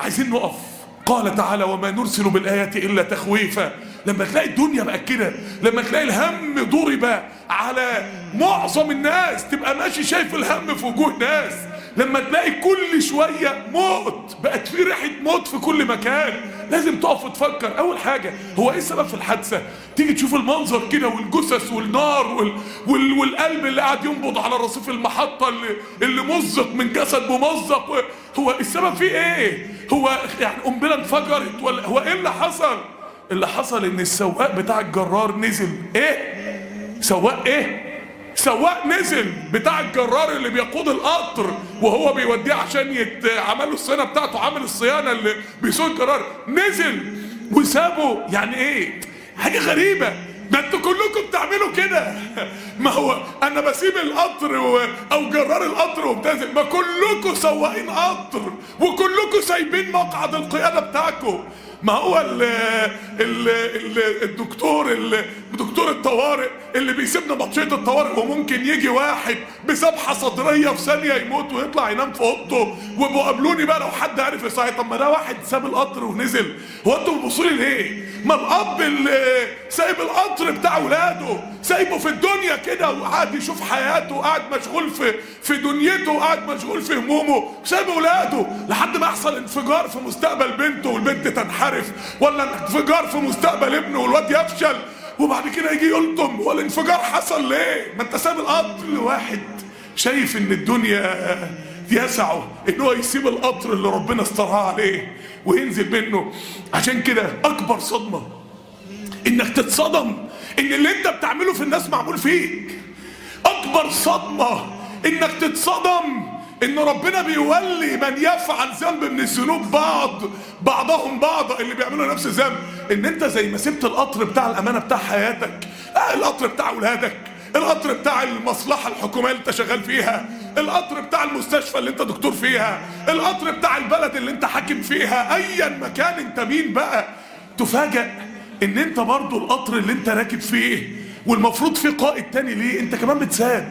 عايزين نقف قال تعالى وما نرسل بالآيات إلا تخويفا لما تلاقي الدنيا بقى كده لما تلاقي الهم ضرب على معظم الناس تبقى ماشي شايف الهم في وجوه الناس لما تلاقي كل شوية موت بقت في ريحة موت في كل مكان لازم تقف وتفكر أول حاجة هو إيه السبب في الحادثة تيجي تشوف المنظر كده والجثث والنار وال... وال... والقلب اللي قاعد ينبض على رصيف المحطة اللي, اللي مزق من جسد ممزق و... هو السبب فيه إيه هو يعني قنبلة انفجرت ولا هو إيه اللي حصل اللي حصل إن السواق بتاع الجرار نزل إيه سواق إيه سواق نزل بتاع الجرار اللي بيقود القطر وهو بيوديه عشان يتعمل له الصيانه بتاعته عامل الصيانه اللي بيسوق الجرار نزل وسابه يعني ايه حاجه غريبه ده انتوا كلكم بتعملوا كده ما هو انا بسيب القطر و... او جرار القطر وبتنزل ما كلكم سواقين قطر وكلكم سايبين مقعد القياده بتاعكم ما هو ال ال ال الدكتور ال دكتور الطوارئ اللي بيسيبنا ماتشيه الطوارئ وممكن يجي واحد بذبحه صدريه في ثانيه يموت ويطلع ينام في اوضته ويبقوا قابلوني بقى لو حد عارف يصحي طب ما ده واحد ساب القطر ونزل هو انتوا بتبصوا لي ليه؟ ما الاب اللي سايب القطر بتاع اولاده سايبه في الدنيا كده وقاعد يشوف حياته قاعد مشغول في في دنيته قاعد مشغول في همومه سايب اولاده لحد ما يحصل انفجار في مستقبل بنته والبنت تنحرف ولا انفجار في مستقبل ابنه والواد يفشل وبعد كده يجي يلطم هو الانفجار حصل ليه؟ ما انت سايب القطر لواحد شايف ان الدنيا يسعه ان هو يسيب القطر اللي ربنا استرعاه عليه وينزل منه عشان كده اكبر صدمه انك تتصدم ان اللي انت بتعمله في الناس معمول فيك اكبر صدمه انك تتصدم ان ربنا بيولي من يفعل ذنب من الذنوب بعض بعضهم بعضا اللي بيعملوا نفس الذنب ان انت زي ما سبت القطر بتاع الامانه بتاع حياتك آه القطر بتاع اولادك القطر بتاع المصلحه الحكوميه اللي انت شغال فيها القطر بتاع المستشفى اللي انت دكتور فيها القطر بتاع البلد اللي انت حاكم فيها ايا مكان انت مين بقى تفاجأ ان انت برضو القطر اللي انت راكب فيه والمفروض في قائد تاني ليه انت كمان بتساب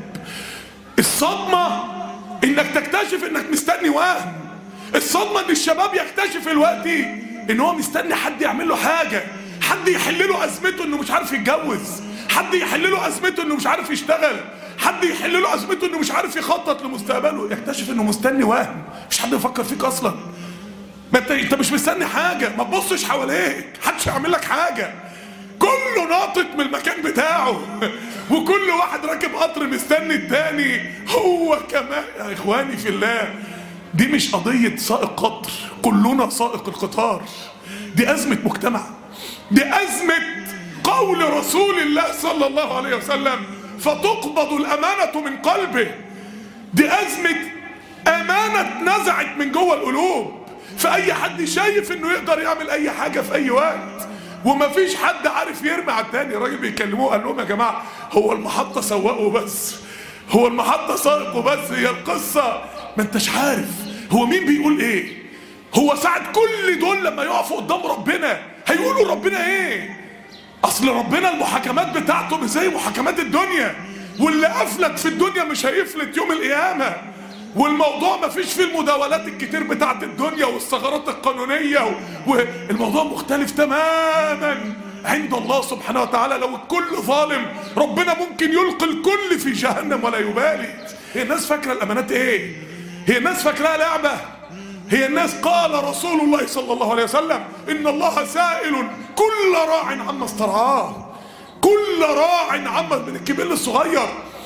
الصدمة انك تكتشف انك مستني وهم الصدمة ان الشباب يكتشف الوقت ان هو مستني حد يعمل له حاجة حد يحل له ازمته انه مش عارف يتجوز حد يحل له ازمته انه مش عارف يشتغل حد يحل له ازمته انه مش عارف يخطط لمستقبله يكتشف انه مستني وهم مش حد يفكر فيك اصلا ما انت انت مش مستني حاجه ما تبصش حواليك محدش هيعمل لك حاجه كله ناطط من المكان بتاعه وكل واحد راكب قطر مستني التاني هو كمان يا اخواني في الله دي مش قضيه سائق قطر كلنا سائق القطار دي ازمه مجتمع دي ازمه قول رسول الله صلى الله عليه وسلم فتقبض الامانه من قلبه دي ازمه امانه اتنزعت من جوه القلوب فاي حد شايف انه يقدر يعمل اي حاجه في اي وقت ومفيش حد عارف يرمي على التاني الراجل بيكلموه قال لهم يا جماعه هو المحطه سواقه بس هو المحطه سائقه بس هي القصه ما انتش عارف هو مين بيقول ايه هو ساعة كل دول لما يقفوا قدام ربنا هيقولوا ربنا ايه اصل ربنا المحاكمات بتاعته مش زي محاكمات الدنيا واللي افلت في الدنيا مش هيفلت يوم القيامه والموضوع ما فيش فيه المداولات الكتير بتاعت الدنيا والثغرات القانونية والموضوع مختلف تماما عند الله سبحانه وتعالى لو الكل ظالم ربنا ممكن يلقي الكل في جهنم ولا يبالي هي الناس فاكرة الأمانات ايه هي الناس فاكراها لعبة هي الناس قال رسول الله صلى الله عليه وسلم إن الله سائل كل راع عما استرعاه كل راع عما من الكبير للصغير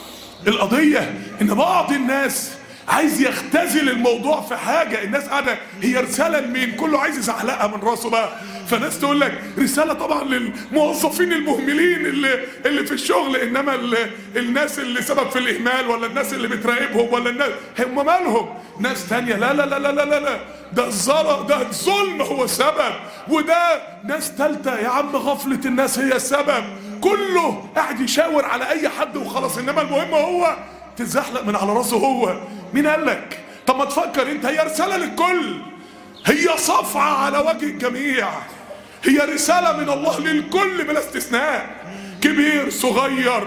القضية إن بعض الناس عايز يختزل الموضوع في حاجة الناس قاعدة هي رسالة لمين كله عايز يزحلقها من راسه بقى فناس تقول لك رسالة طبعا للموظفين المهملين اللي اللي في الشغل انما ال- الناس اللي سبب في الاهمال ولا الناس اللي بتراقبهم ولا الناس هم مالهم ناس تانية لا لا لا لا لا لا, لا. ده الظلم ده الظلم هو السبب وده ناس تالتة يا عم غفلة الناس هي السبب كله قاعد يشاور على اي حد وخلاص انما المهم هو تتزحلق من على راسه هو مين قال لك طب ما تفكر انت هي رسالة للكل هي صفعة على وجه الجميع هي رسالة من الله للكل بلا استثناء كبير صغير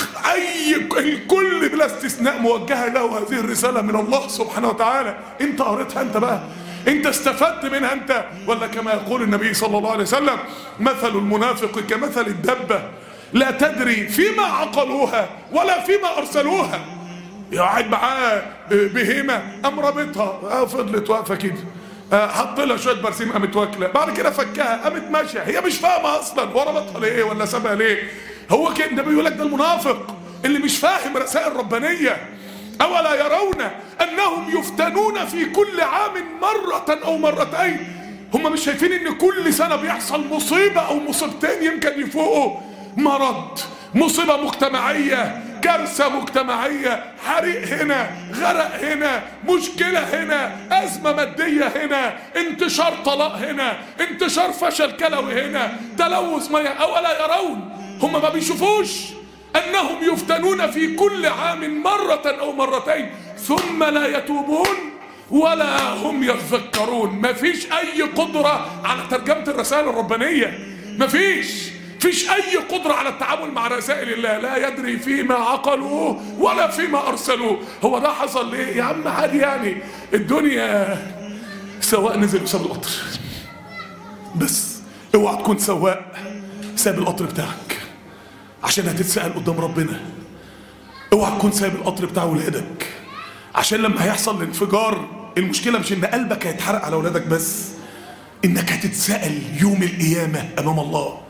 اي الكل بلا استثناء موجهة له هذه الرسالة من الله سبحانه وتعالى انت قريتها انت بقى انت استفدت منها انت ولا كما يقول النبي صلى الله عليه وسلم مثل المنافق كمثل الدبة لا تدري فيما عقلوها ولا فيما ارسلوها قاعد معاه بهيمه قام رابطها آه فضلت واقفه كده آه حط لها شويه برسيم قامت واكله بعد كده فكها قامت ماشيه هي مش فاهمه اصلا وربطها ليه ولا سابها ليه هو كده النبي يقول لك ده المنافق اللي مش فاهم رسائل ربانيه اولا يرون انهم يفتنون في كل عام مره او مرتين هم مش شايفين ان كل سنه بيحصل مصيبه او مصيبتين يمكن يفوقوا مرض مصيبه مجتمعيه كارثه مجتمعيه حريق هنا غرق هنا مشكله هنا ازمه ماديه هنا انتشار طلاق هنا انتشار فشل كلوي هنا تلوث مياه اولا يرون هم ما بيشوفوش انهم يفتنون في كل عام مره او مرتين ثم لا يتوبون ولا هم يتذكرون مفيش اي قدره على ترجمه الرسائل الربانيه مفيش فيش اي قدرة على التعامل مع رسائل الله لا يدري فيما عقلوه ولا فيما ارسلوه هو ده حصل ليه يا عم عادي يعني الدنيا سواق نزل وساب القطر بس اوعى تكون سواق ساب القطر بتاعك عشان هتتسأل قدام ربنا اوعى تكون سايب القطر بتاع ولادك عشان لما هيحصل الانفجار المشكلة مش ان قلبك هيتحرق على ولادك بس انك هتتسأل يوم القيامة امام الله